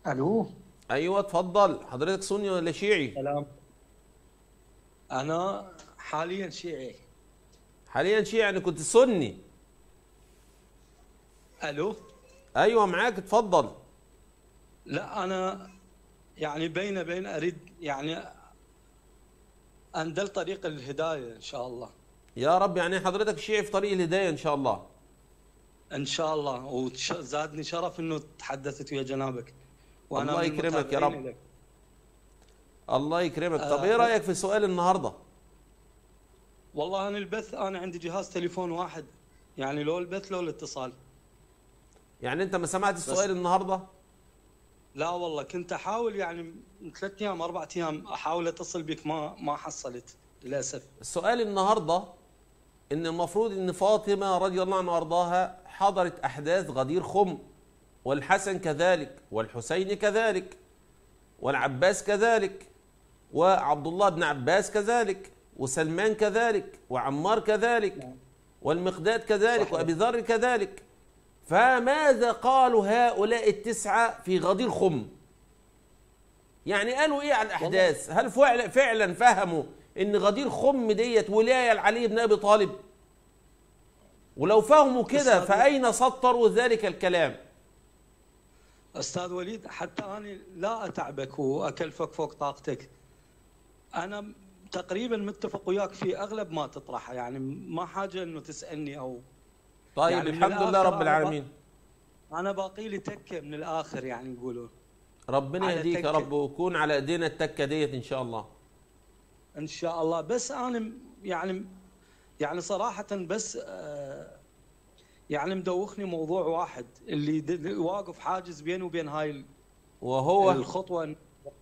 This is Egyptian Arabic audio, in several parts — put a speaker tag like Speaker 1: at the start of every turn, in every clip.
Speaker 1: الو
Speaker 2: ايوه اتفضل حضرتك سني ولا شيعي
Speaker 1: سلام انا حاليا شيعي
Speaker 2: حاليا شيعي يعني كنت سني
Speaker 1: الو
Speaker 2: ايوه معاك اتفضل
Speaker 1: لا انا يعني بين بين اريد يعني اندل طريق الهدايه ان شاء الله
Speaker 2: يا رب يعني حضرتك شيعي في طريق الهدايه ان شاء الله
Speaker 1: ان شاء الله وزادني شرف انه تحدثت ويا جنابك
Speaker 2: الله
Speaker 1: من
Speaker 2: يكرمك يا
Speaker 1: المتابعين
Speaker 2: رب.
Speaker 1: لك.
Speaker 2: الله يكرمك طب
Speaker 1: آه،
Speaker 2: ايه رايك في سؤال النهارده
Speaker 1: والله انا البث انا عندي جهاز تليفون واحد يعني لو البث لو الاتصال
Speaker 2: يعني انت ما سمعت السؤال النهارده
Speaker 1: لا والله كنت احاول يعني من ثلاث ايام اربع ايام احاول اتصل بك ما ما حصلت للاسف
Speaker 2: السؤال النهارده ان المفروض ان فاطمه رضي الله عنها وارضاها حضرت احداث غدير خم والحسن كذلك والحسين كذلك والعباس كذلك وعبد الله بن عباس كذلك وسلمان كذلك وعمار كذلك والمقداد كذلك
Speaker 1: صحيح.
Speaker 2: وابي ذر كذلك فماذا قالوا هؤلاء التسعه في غدير خم يعني قالوا ايه على الاحداث هل فعلا فعلا فهموا ان غدير خم ديت ولايه لعلي بن ابي طالب ولو فهموا كده
Speaker 1: أستاذ-
Speaker 2: فاين سطروا ذلك الكلام
Speaker 1: استاذ وليد حتى انا لا اتعبك واكلفك فوق طاقتك انا تقريبا متفق وياك في اغلب ما تطرحه يعني ما حاجه انه تسالني او
Speaker 2: طيب
Speaker 1: يعني من
Speaker 2: الحمد لله
Speaker 1: الآخر
Speaker 2: رب
Speaker 1: أنا
Speaker 2: العالمين
Speaker 1: انا باقي لي تكه من الاخر يعني يقولون
Speaker 2: ربنا
Speaker 1: على
Speaker 2: يهديك يا
Speaker 1: تكة.
Speaker 2: رب ويكون على ايدينا التكه ديت ان شاء الله
Speaker 1: ان شاء الله بس انا م- يعني يعني صراحه بس آه، يعني مدوخني موضوع واحد اللي د- د- واقف حاجز بيني وبين هاي ال-
Speaker 2: وهو
Speaker 1: الخطوه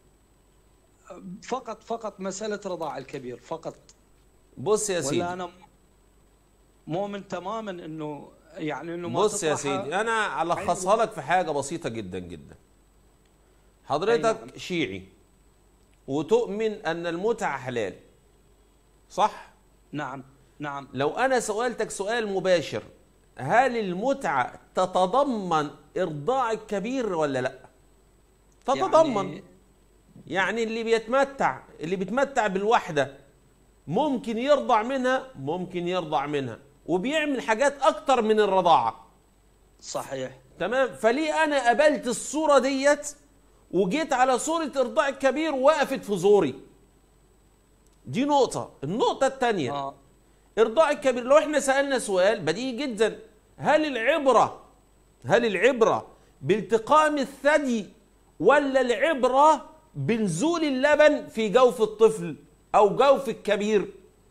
Speaker 1: فقط فقط مساله رضاع الكبير فقط
Speaker 2: بص يا
Speaker 1: ولا
Speaker 2: سيدي
Speaker 1: انا مؤمن تماما انه يعني انه ما
Speaker 2: بص يا
Speaker 1: تطرحها-
Speaker 2: سيدي انا الخصها لك في حاجه بسيطه جدا جدا حضرتك
Speaker 1: أي نعم.
Speaker 2: شيعي وتؤمن ان المتعه حلال صح
Speaker 1: نعم نعم
Speaker 2: لو انا سالتك سؤال مباشر هل المتعه تتضمن ارضاع الكبير ولا لا تتضمن
Speaker 1: يعني
Speaker 2: يعني اللي بيتمتع اللي بيتمتع بالوحده ممكن يرضع منها ممكن يرضع منها وبيعمل حاجات اكتر من الرضاعه
Speaker 1: صحيح
Speaker 2: تمام فليه انا قبلت الصوره ديت وجيت على صوره ارضاع الكبير وقفت في زوري دي نقطه النقطه الثانيه
Speaker 1: اه
Speaker 2: ارضاع الكبير لو احنا سالنا سؤال بديهي جدا هل العبره هل العبره بالتقام الثدي ولا العبره بنزول اللبن في جوف الطفل او جوف الكبير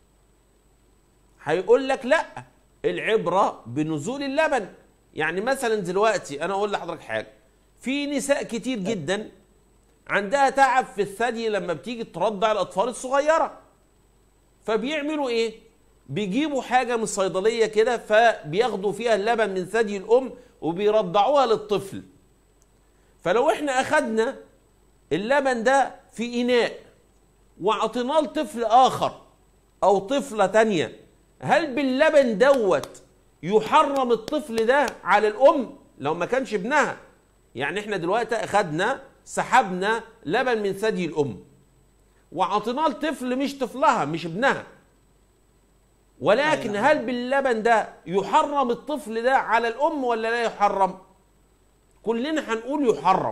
Speaker 2: هيقول لك لا العبره بنزول اللبن يعني مثلا دلوقتي انا اقول لحضرتك حاجه في نساء كتير جدا عندها تعب في الثدي لما بتيجي ترضع الاطفال الصغيره فبيعملوا ايه بيجيبوا حاجه من الصيدليه كده فبياخدوا فيها اللبن من ثدي الام وبيرضعوها للطفل فلو احنا اخدنا اللبن ده في اناء واعطيناه لطفل اخر او طفله تانية هل باللبن دوت يحرم الطفل ده على الام لو ما كانش ابنها يعني احنا دلوقتي اخدنا سحبنا لبن من ثدي الام وعطيناه لطفل مش طفلها مش ابنها ولكن
Speaker 1: أي نعم.
Speaker 2: هل باللبن ده يحرم الطفل ده على الام ولا لا يحرم كلنا هنقول يحرم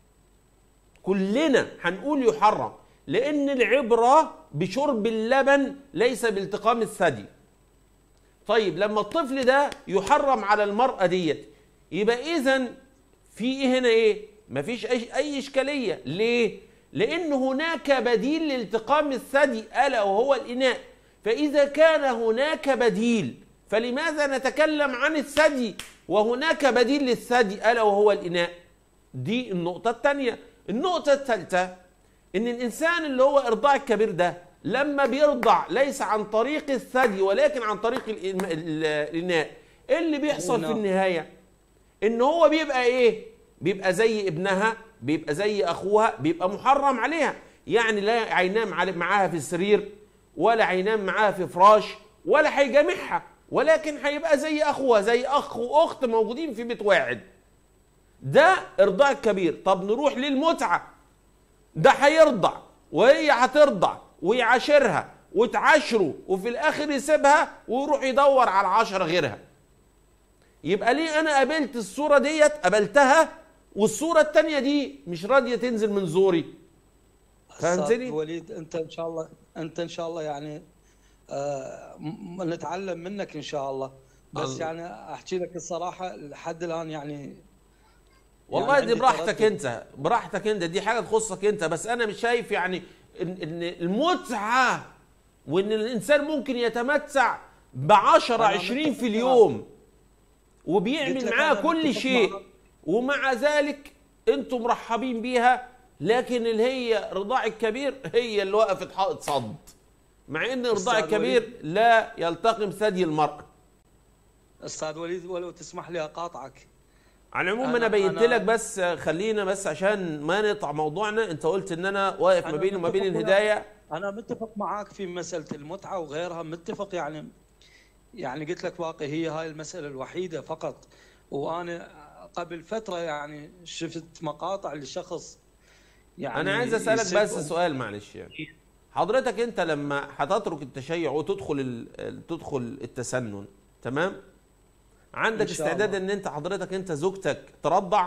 Speaker 2: كلنا هنقول يحرم لان العبره بشرب اللبن ليس بالتقام الثدي طيب لما الطفل ده يحرم على المرأة ديت يبقى إذا في إيه هنا إيه؟ مفيش أي, أي إشكالية ليه؟ لأن هناك بديل لالتقام الثدي ألا وهو الإناء فإذا كان هناك بديل فلماذا نتكلم عن الثدي وهناك بديل للثدي ألا وهو الإناء دي النقطة الثانية النقطة الثالثة ان الانسان اللي هو ارضاع الكبير ده لما بيرضع ليس عن طريق الثدي ولكن عن طريق الإن- ال- الاناء ايه اللي بيحصل في
Speaker 1: الإناء.
Speaker 2: النهايه ان هو بيبقى ايه بيبقى زي ابنها بيبقى زي اخوها بيبقى محرم عليها يعني لا هينام علي- معاها في السرير ولا هينام معاها في فراش ولا هيجامعها ولكن هيبقى زي اخوها زي اخ واخت موجودين في بيت واحد ده ارضاع الكبير طب نروح للمتعه ده هيرضع وهي هترضع ويعاشرها وتعاشره وفي الاخر يسيبها ويروح يدور على عشرة غيرها يبقى ليه انا قابلت الصوره ديت قابلتها والصوره التانية دي مش راضيه تنزل من زوري فهمتني؟
Speaker 1: أستاذ وليد انت ان شاء الله انت ان شاء الله يعني آه م- نتعلم منك ان شاء الله بس
Speaker 2: الله.
Speaker 1: يعني احكي لك الصراحه لحد الان يعني
Speaker 2: والله
Speaker 1: يعني
Speaker 2: دي
Speaker 1: عندي
Speaker 2: براحتك
Speaker 1: تردد.
Speaker 2: انت براحتك انت دي حاجه تخصك انت بس انا مش شايف يعني ان, إن المتعه وان الانسان ممكن يتمتع ب 10
Speaker 1: أنا
Speaker 2: 20 في
Speaker 1: متفق
Speaker 2: اليوم
Speaker 1: قلت
Speaker 2: وبيعمل
Speaker 1: لك
Speaker 2: معاه
Speaker 1: أنا
Speaker 2: كل
Speaker 1: متفق
Speaker 2: شيء
Speaker 1: معاك.
Speaker 2: ومع ذلك انتم مرحبين بيها لكن اللي هي رضاع الكبير هي اللي وقفت حائط صد مع ان رضاع
Speaker 1: أستاذ
Speaker 2: الكبير لا يلتقم ثدي المرأة
Speaker 1: استاذ وليد ولو تسمح لي اقاطعك
Speaker 2: على العموم
Speaker 1: أنا-
Speaker 2: انا بينت
Speaker 1: أنا-
Speaker 2: لك بس خلينا بس عشان ما نقطع موضوعنا انت قلت ان انا واقف ما
Speaker 1: أنا
Speaker 2: بيني وما بين
Speaker 1: متفق
Speaker 2: الهدايه
Speaker 1: انا متفق معاك في مساله المتعه وغيرها متفق يعني يعني قلت لك واقع هي هاي المساله الوحيده فقط وانا قبل فتره يعني شفت مقاطع لشخص يعني
Speaker 2: انا عايز اسالك
Speaker 1: يسب-
Speaker 2: بس سؤال معلش يعني حضرتك انت لما هتترك التشيع وتدخل ال- ال- تدخل التسنن تمام عندك
Speaker 1: إن شاء
Speaker 2: استعداد
Speaker 1: الله.
Speaker 2: ان انت حضرتك انت زوجتك ترضع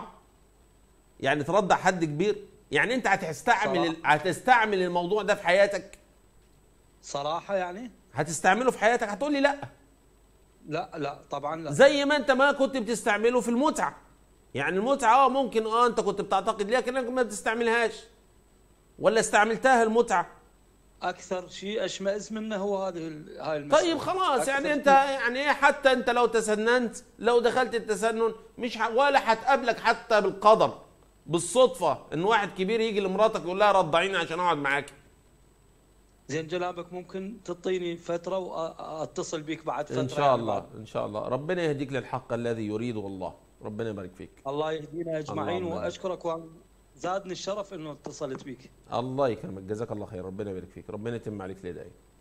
Speaker 2: يعني ترضع حد كبير يعني انت هتستعمل ال- هتستعمل الموضوع ده في حياتك
Speaker 1: صراحه يعني
Speaker 2: هتستعمله في حياتك هتقول لي لا
Speaker 1: لا لا طبعا لا
Speaker 2: زي ما انت ما كنت بتستعمله في المتعه يعني المتعه اه ممكن اه انت كنت بتعتقد ليها لكنك ما بتستعملهاش ولا استعملتها المتعه
Speaker 1: اكثر شيء اشمئز منه هو هذه ال- هاي المساله
Speaker 2: طيب خلاص
Speaker 1: أكثر
Speaker 2: يعني انت
Speaker 1: شيء-
Speaker 2: يعني ايه حتى انت لو تسننت لو دخلت التسنن مش ه- ولا هتقابلك حتى بالقدر بالصدفه ان واحد كبير يجي لمراتك يقول لها رضعيني عشان اقعد معاكي
Speaker 1: زين جنابك ممكن تعطيني فتره واتصل بك بعد فتره
Speaker 2: ان شاء
Speaker 1: يعني
Speaker 2: الله
Speaker 1: بعد-
Speaker 2: ان شاء الله ربنا يهديك للحق الذي يريده الله ربنا يبارك فيك
Speaker 1: الله يهدينا اجمعين
Speaker 2: اللهم آمين.
Speaker 1: واشكرك وزادني الشرف انه اتصلت بك
Speaker 2: الله يكرمك جزاك الله خير ربنا يبارك فيك ربنا يتم عليك الهدايه